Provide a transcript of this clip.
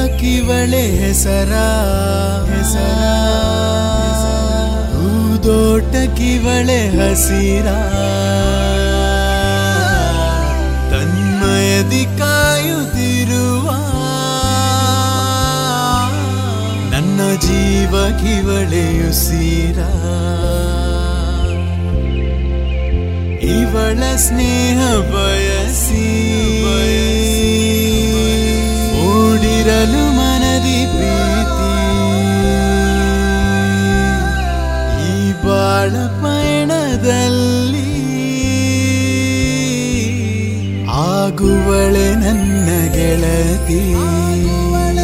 ಕಿವಳೆ ಹೆಸರ ಹೆಸರ ಹೂದೋಟ ಕಿವಳೆ ಹಸಿರ ತನ್ಮಯದಿ ಕಾಯುತ್ತಿರುವ ನನ್ನ ಜೀವ ಕಿವಳೆಯುಸಿರ ಇವಳ ಸ್ನೇಹ ಬಯಸಿ ಓಡಿರಲು ಮನದಿ ಪ್ರೀತಿ ಈ ಬಾಳ ಪಯಣದಲ್ಲಿ ಆಗುವಳೆ ನನ್ನ ಗೆಳತಿ